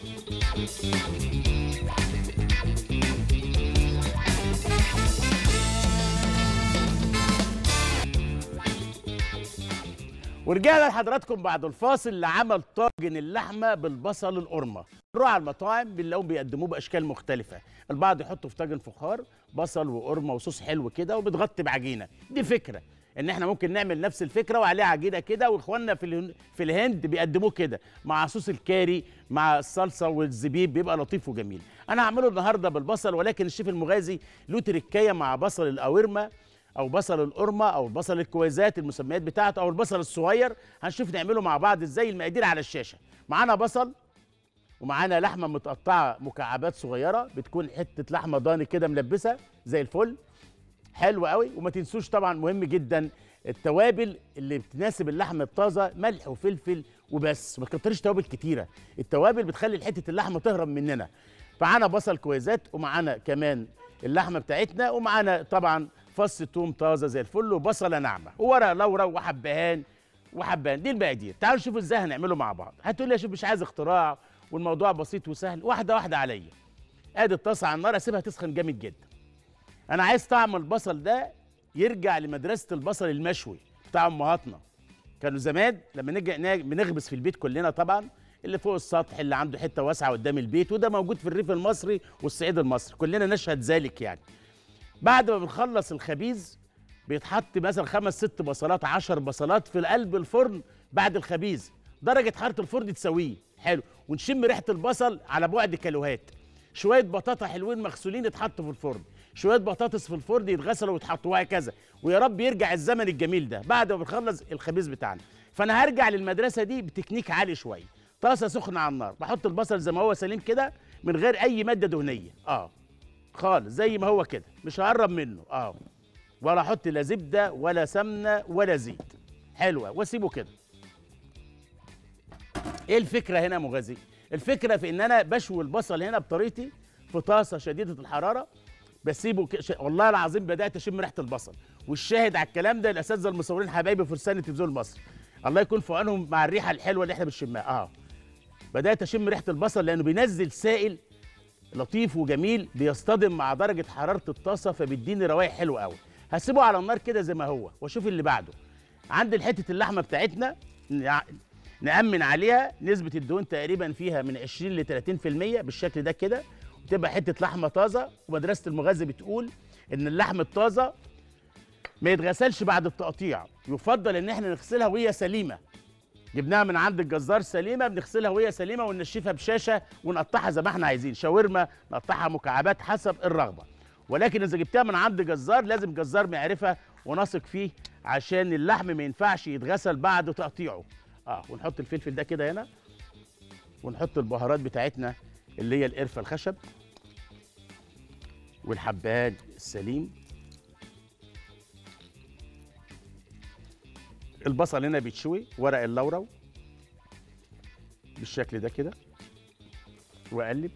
Speaker 1: ورجعنا لحضراتكم بعد الفاصل لعمل طاجن اللحمه بالبصل القرمه نروح على المطاعم بنلاقيهم بيقدموه باشكال مختلفه البعض يحطوا في طاجن فخار بصل وقرمه وصوص حلو كده وبتغطي بعجينه دي فكره ان احنا ممكن نعمل نفس الفكره وعليه عجينه كده واخواننا في الهن- في الهند بيقدموه كده مع صوص الكاري مع الصلصه والزبيب بيبقى لطيف وجميل انا هعمله النهارده بالبصل ولكن الشيف المغازي له تركايه مع بصل الاورمه او بصل القرمه او بصل الكويزات المسميات بتاعته او البصل الصغير هنشوف نعمله مع بعض ازاي المقادير على الشاشه معانا بصل ومعانا لحمه متقطعه مكعبات صغيره بتكون حته لحمه ضاني كده ملبسه زي الفل حلو قوي وما تنسوش طبعا مهم جدا التوابل اللي بتناسب اللحمه الطازه ملح وفلفل وبس ما تكترش توابل كتيره التوابل بتخلي حته اللحمه تهرب مننا معانا بصل كويزات ومعانا كمان اللحمه بتاعتنا ومعانا طبعا فص توم طازه زي الفل وبصله ناعمه وورق لورا وحبهان وحبان دي المقادير تعالوا نشوف ازاي هنعمله مع بعض هتقول لي يا شوف مش عايز اختراع والموضوع بسيط وسهل واحده واحده عليا ادي الطاسه على النار اسيبها تسخن جامد جدا انا عايز طعم البصل ده يرجع لمدرسه البصل المشوي بتاع امهاتنا كانوا زمان لما نيجي نا- بنخبز في البيت كلنا طبعا اللي فوق السطح اللي عنده حته واسعه قدام البيت وده موجود في الريف المصري والصعيد المصري كلنا نشهد ذلك يعني بعد ما بنخلص الخبيز بيتحط مثلا خمس ست بصلات عشر بصلات في قلب الفرن بعد الخبيز درجة حرارة الفرن تساويه حلو ونشم ريحة البصل على بعد كيلوهات شوية بطاطا حلوين مغسولين يتحطوا في الفرن شوية بطاطس في الفرن يتغسلوا ويتحطوا وهكذا ويا رب يرجع الزمن الجميل ده بعد ما بنخلص الخبيز بتاعنا فأنا هرجع للمدرسة دي بتكنيك عالي شوية طاسة سخنة على النار بحط البصل زي ما هو سليم كده من غير أي مادة دهنية اه خالص زي ما هو كده مش هقرب منه اه ولا احط لا زبده ولا سمنه ولا زيت حلوه واسيبه كده ايه الفكره هنا يا مغازي الفكره في ان انا بشوي البصل هنا بطريقتي في طاسه شديده الحراره بسيبه ك... ش... والله العظيم بدات اشم ريحه البصل والشاهد على الكلام ده الاساتذه المصورين حبايبي فرسان التلفزيون المصري الله يكون في عونهم مع الريحه الحلوه اللي احنا بنشمها اه بدات اشم ريحه البصل لانه بينزل سائل لطيف وجميل بيصطدم مع درجه حراره الطاسه فبيديني روايح حلوه قوي هسيبه على النار كده زي ما هو واشوف اللي بعده عند حته اللحمه بتاعتنا نع- نأمن عليها نسبة الدهون تقريبا فيها من 20 ل 30% بالشكل ده كده وتبقى حتة لحمة طازة ومدرسة المغذي بتقول إن اللحم الطازة ما يتغسلش بعد التقطيع يفضل إن احنا نغسلها وهي سليمة جبناها من عند الجزار سليمه بنغسلها وهي سليمه وننشفها بشاشه ونقطعها زي ما احنا عايزين شاورما نقطعها مكعبات حسب الرغبه ولكن اذا جبتها من عند جزار لازم جزار معرفه ونثق فيه عشان اللحم ما ينفعش يتغسل بعد تقطيعه اه ونحط الفلفل ده كده هنا ونحط البهارات بتاعتنا اللي هي القرفه الخشب والحبهان السليم البصل هنا بيتشوي ورق اللورو بالشكل ده كده واقلب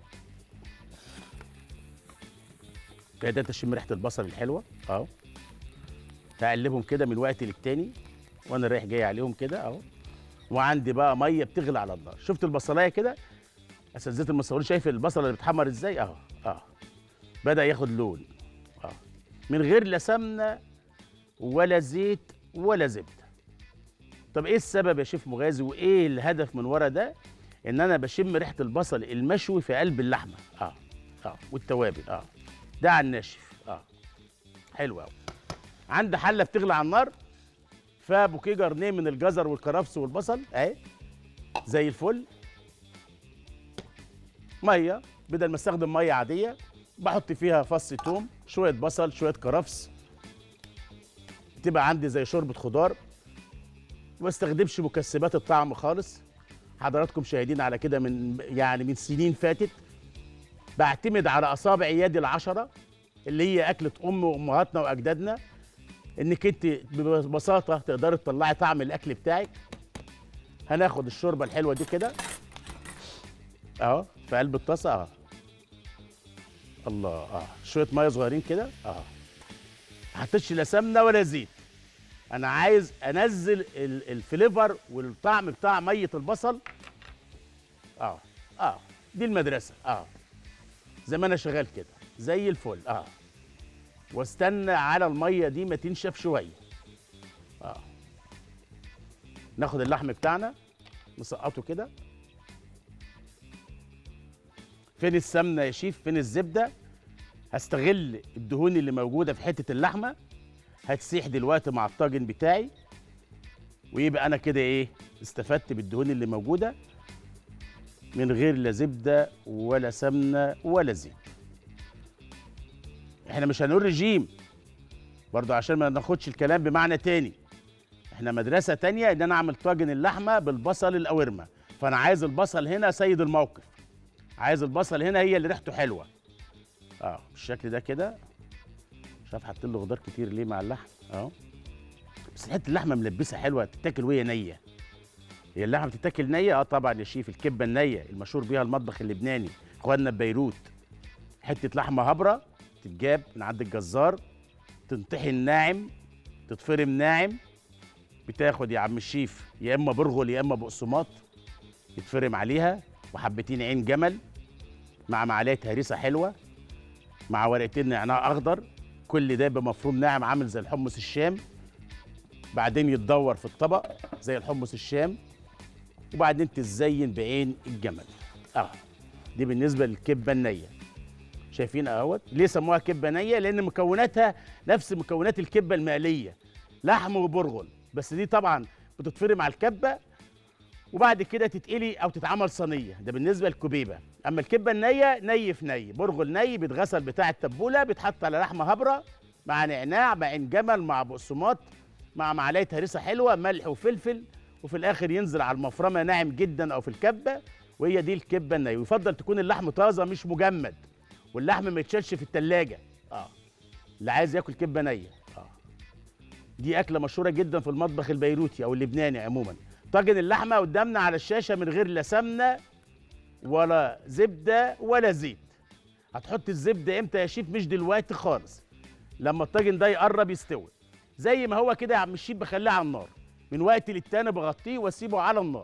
Speaker 1: بدات اشم ريحه البصل الحلوه اهو هقلبهم كده من وقت للتاني وانا رايح جاي عليهم كده اهو وعندي بقى ميه بتغلي على النار شفت البصلايه كده اساتذه المصورين شايف البصله اللي بتحمر ازاي اهو اه بدا ياخد لون اه من غير لا سمنه ولا زيت ولا زبده طب ايه السبب يا شيف مغازي وايه الهدف من ورا ده ان انا بشم ريحه البصل المشوي في قلب اللحمه اه اه والتوابل اه ده على الناشف اه حلو قوي عندي حله بتغلي على النار فيها بوكيه جرنيه من الجزر والكرفس والبصل اهي زي الفل ميه بدل ما استخدم ميه عاديه بحط فيها فص توم شويه بصل شويه كرفس تبقى عندي زي شوربه خضار ما استخدمش مكسبات الطعم خالص حضراتكم شاهدين على كده من يعني من سنين فاتت بعتمد على اصابع يدي العشره اللي هي اكله ام وامهاتنا واجدادنا انك انت ببساطه تقدري تطلعي طعم الاكل بتاعك هناخد الشوربه الحلوه دي كده اهو في قلب الطاسه اهو الله اه شويه ميه صغيرين كده اهو ما حطيتش لا سمنه ولا زيت انا عايز انزل ال- الفليفر والطعم بتاع ميه البصل اه اه دي المدرسه اه زي ما انا شغال كده زي الفل اه واستنى على الميه دي ما تنشف شويه اه ناخد اللحم بتاعنا نسقطه كده فين السمنه يا شيف فين الزبده هستغل الدهون اللي موجوده في حته اللحمه هتسيح دلوقتي مع الطاجن بتاعي ويبقى انا كده ايه استفدت بالدهون اللي موجوده من غير لا زبده ولا سمنه ولا زيت احنا مش هنقول رجيم برضو عشان ما ناخدش الكلام بمعنى تاني احنا مدرسه تانية ان انا اعمل طاجن اللحمه بالبصل الاورمه فانا عايز البصل هنا سيد الموقف عايز البصل هنا هي اللي ريحته حلوه اه بالشكل ده كده مش عارف حاطين له خضار كتير ليه مع اللحم اهو بس حته اللحمه ملبسه حلوه تتاكل وهي نيه هي اللحمه بتتاكل نيه اه طبعا يا شيف الكبه النيه المشهور بيها المطبخ اللبناني اخواننا ببيروت حته لحمه هبره تتجاب من عند الجزار تنطحن ناعم تتفرم ناعم بتاخد يا عم الشيف يا اما برغل يا اما بقسماط يتفرم عليها وحبتين عين جمل مع معلقه هريسه حلوه مع ورقتين نعناع اخضر كل ده يبقى مفروم ناعم عامل زي الحمص الشام بعدين يتدور في الطبق زي الحمص الشام وبعدين تزين بعين الجمل اه دي بالنسبه للكبه النيه شايفين اهوت ليه سموها كبه نيه لان مكوناتها نفس مكونات الكبه المقليه لحم وبرغل بس دي طبعا بتتفرم على الكبه وبعد كده تتقلي او تتعمل صينيه ده بالنسبه للكبيبه اما الكبه النيه ني في ني برغل ني بيتغسل بتاع التبوله بيتحط على لحمه هبره مع نعناع مع عين جمل مع بقسماط مع معلقه هريسه حلوه ملح وفلفل وفي الاخر ينزل على المفرمه ناعم جدا او في الكبه وهي دي الكبه النيه ويفضل تكون اللحم طازه مش مجمد واللحم ما يتشالش في التلاجة اه اللي عايز ياكل كبه نيه اه دي اكله مشهوره جدا في المطبخ البيروتي او اللبناني عموما طاجن اللحمه قدامنا على الشاشه من غير لا سمنه ولا زبده ولا زيت هتحط الزبده امتى يا شيف مش دلوقتي خالص لما الطاجن ده يقرب يستوي زي ما هو كده يا عم الشيف بخليه على النار من وقت للتاني بغطيه واسيبه على النار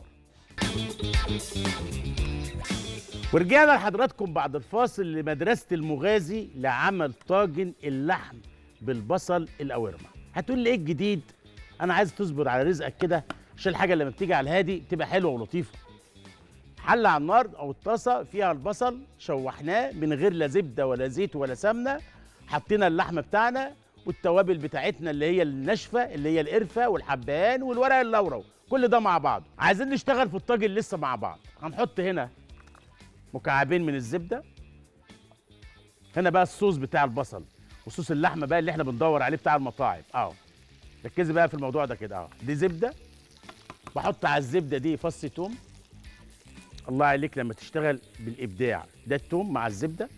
Speaker 1: ورجعنا لحضراتكم بعد الفاصل لمدرسة المغازي لعمل طاجن اللحم بالبصل الأورمة هتقول لي ايه الجديد انا عايز تصبر على رزقك كده عشان الحاجة لما بتيجي على الهادي تبقى حلوة ولطيفة حلة على النار او الطاسة فيها البصل شوحناه من غير لا زبدة ولا زيت ولا سمنة حطينا اللحم بتاعنا والتوابل بتاعتنا اللي هي الناشفة اللي هي القرفة والحبهان والورق اللورو كل ده مع بعض عايزين نشتغل في الطاجن لسه مع بعض هنحط هنا مكعبين من الزبده هنا بقى الصوص بتاع البصل وصوص اللحمه بقى اللي احنا بندور عليه بتاع المطاعم اهو ركزي بقى في الموضوع ده كده اهو دي زبده بحط على الزبده دي فص توم الله عليك لما تشتغل بالابداع ده التوم مع الزبده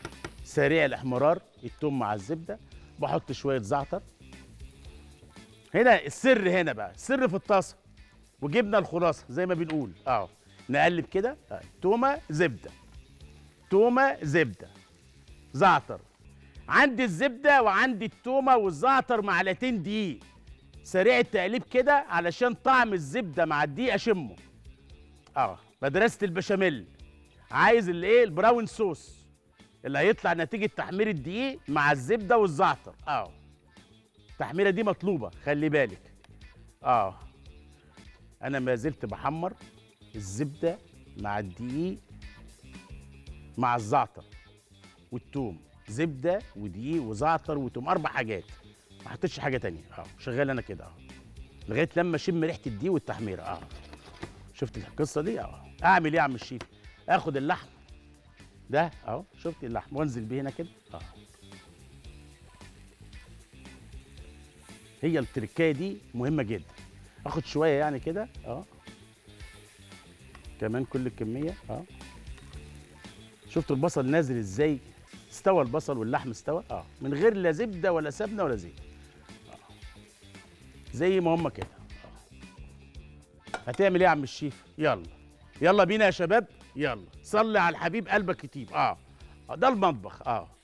Speaker 1: سريع الاحمرار التوم مع الزبده بحط شويه زعتر هنا السر هنا بقى السر في الطاسه وجبنا الخلاصه زي ما بنقول اه نقلب كده آه. تومه زبده تومه زبده زعتر عندي الزبده وعندي التومه والزعتر معلقتين دقيق سريع التقليب كده علشان طعم الزبده مع الدقيق اشمه اه مدرسه البشاميل عايز الايه البراون صوص اللي هيطلع نتيجه تحمير الدقيق مع الزبده والزعتر اه التحميره دي مطلوبه خلي بالك اه انا ما زلت بحمر الزبده مع الدقيق مع الزعتر والثوم زبده ودقيق وزعتر وتوم اربع حاجات ما حطيتش حاجه تانية اه شغال انا كده اه لغايه لما اشم ريحه الدقيق والتحميره اه شفت القصه دي اه اعمل ايه يا عم الشيف اخد اللحم ده اهو شفت اللحم وانزل بيه هنا كده اه هي التركايه دي مهمه جدا اخد شويه يعني كده اه كمان كل الكميه اه شفتوا البصل نازل ازاي استوى البصل واللحم استوى اه من غير لا زبده ولا سمنه ولا زيت آه. زي ما هم كده آه. هتعمل ايه يا عم الشيف يلا يلا بينا يا شباب يلا صلي على الحبيب قلبك يطيب اه آه، ده المطبخ اه آه.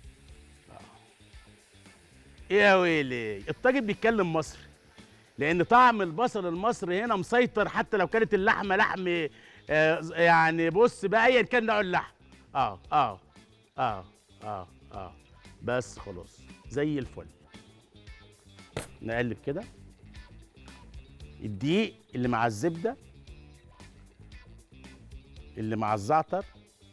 Speaker 1: ايه يا ويلي الطاجن بيتكلم مصري لان طعم البصل المصري هنا مسيطر حتى لو كانت اللحمه لحم آه يعني بص بقى ايا كان نوع اللحم اه اه اه اه اه بس خلاص زي الفل نقلب كده الدقيق اللي مع الزبده اللي مع الزعتر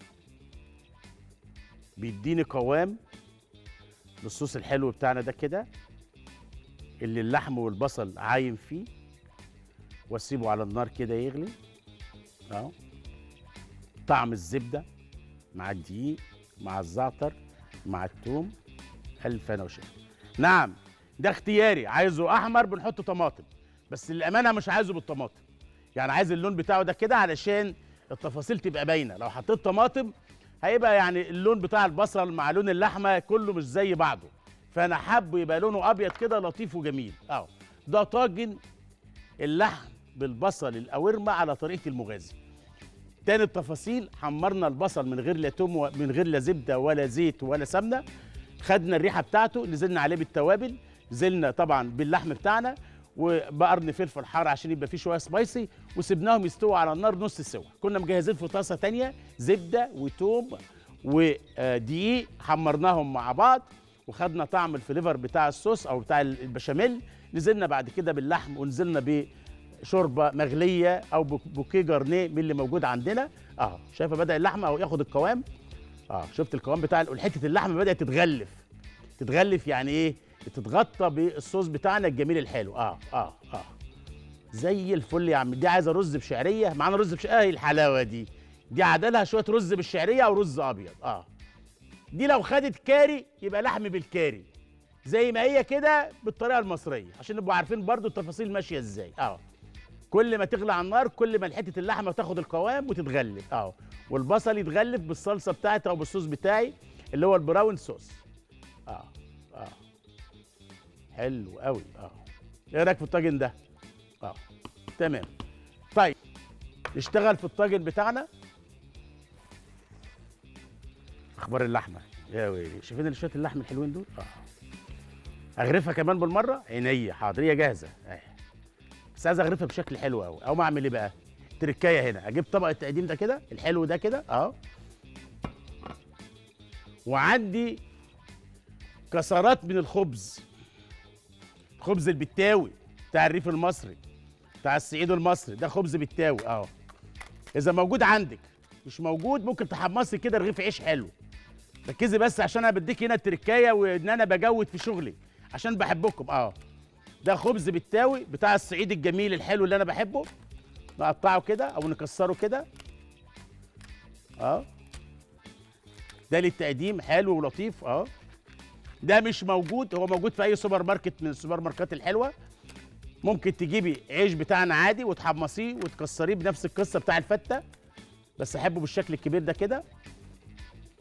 Speaker 1: بيديني قوام للصوص الحلو بتاعنا ده كده اللي اللحم والبصل عايم فيه واسيبه على النار كده يغلي اهو طعم الزبده مع الدقيق مع الزعتر مع الثوم الف انا وشفا نعم ده اختياري عايزه احمر بنحط طماطم بس للامانه مش عايزه بالطماطم يعني عايز اللون بتاعه ده كده علشان التفاصيل تبقى باينه لو حطيت طماطم هيبقى يعني اللون بتاع البصل مع لون اللحمه كله مش زي بعضه فانا حابه يبقى لونه ابيض كده لطيف وجميل اهو ده طاجن اللحم بالبصل القوارمه على طريقه المغازي تاني التفاصيل حمرنا البصل من غير لا توم و- من غير لا زبده ولا زيت ولا سمنه خدنا الريحه بتاعته نزلنا عليه بالتوابل نزلنا طبعا باللحم بتاعنا وبقرن فلفل حار عشان يبقى فيه شويه سبايسي وسبناهم يستووا على النار نص سوا كنا مجهزين في طاسه تانية زبده وتوم ودقيق حمرناهم مع بعض وخدنا طعم الفليفر بتاع الصوص او بتاع البشاميل نزلنا بعد كده باللحم ونزلنا بشوربه مغليه او بوك- بوكيه جارنيه من اللي موجود عندنا اه شايفه بدا اللحمه او ياخد القوام اه شفت القوام بتاع حته اللحمه بدات تتغلف تتغلف يعني ايه تتغطى بالصوص بتاعنا الجميل الحلو اه اه اه زي الفل يا عم دي عايزه رز بشعريه معانا رز بشعريه ايه الحلاوه دي دي عدلها شويه رز بالشعريه او رز ابيض اه دي لو خدت كاري يبقى لحم بالكاري زي ما هي كده بالطريقه المصريه عشان نبقوا عارفين برضو التفاصيل ماشيه ازاي اه كل ما تغلى على النار كل ما حته اللحمه تاخد القوام وتتغلف اه والبصل يتغلف بالصلصه بتاعتي او بالصوص بتاعي اللي هو البراون صوص اه اه حلو قوي اه ايه رايك في الطاجن ده اه تمام طيب نشتغل في الطاجن بتاعنا اخبار اللحمه يا ويلي شايفين شويه اللحم الحلوين دول اه اغرفها كمان بالمره عينيا حاضر هي جاهزه اهي بس عايز اغرفها بشكل حلو قوي او ما اعمل ايه بقى تركايه هنا اجيب طبق التقديم ده كده الحلو ده كده اهو وعندي كسرات من الخبز خبز البتاوي بتاع الريف المصري بتاع الصعيد المصري ده خبز بتاوي اهو اذا موجود عندك مش موجود ممكن تحمصي كده رغيف عيش حلو ركزي بس عشان انا بديك هنا التركايه وان انا بجود في شغلي عشان بحبكم اه ده خبز بالتاوي بتاع الصعيد الجميل الحلو اللي انا بحبه نقطعه كده او نكسره كده اه ده للتقديم حلو ولطيف اه ده مش موجود هو موجود في اي سوبر ماركت من السوبر ماركات الحلوه ممكن تجيبي عيش بتاعنا عادي وتحمصيه وتكسريه بنفس القصه بتاع الفته بس احبه بالشكل الكبير ده كده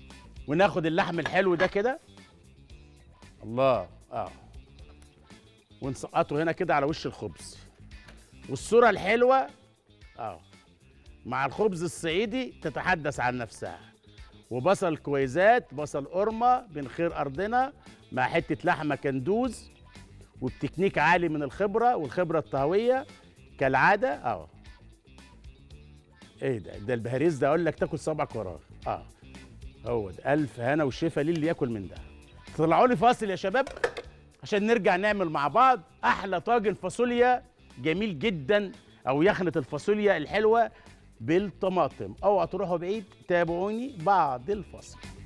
Speaker 1: وناخد اللحم الحلو ده كده الله اه ونسقطه هنا كده على وش الخبز والصوره الحلوه اه مع الخبز الصعيدي تتحدث عن نفسها وبصل كويزات بصل قرمه من خير ارضنا مع حته لحمه كندوز وبتكنيك عالي من الخبره والخبره الطهويه كالعاده اه ايه ده ده البهاريز ده اقول لك تاكل صبعك وراه اه هو ده الف هنا وشفا ليه اللي ياكل من ده طلعوا لي فاصل يا شباب عشان نرجع نعمل مع بعض احلى طاجن فاصوليا جميل جدا او يخنه الفاصوليا الحلوه بالطماطم اوعى تروحوا بعيد تابعوني بعد الفاصل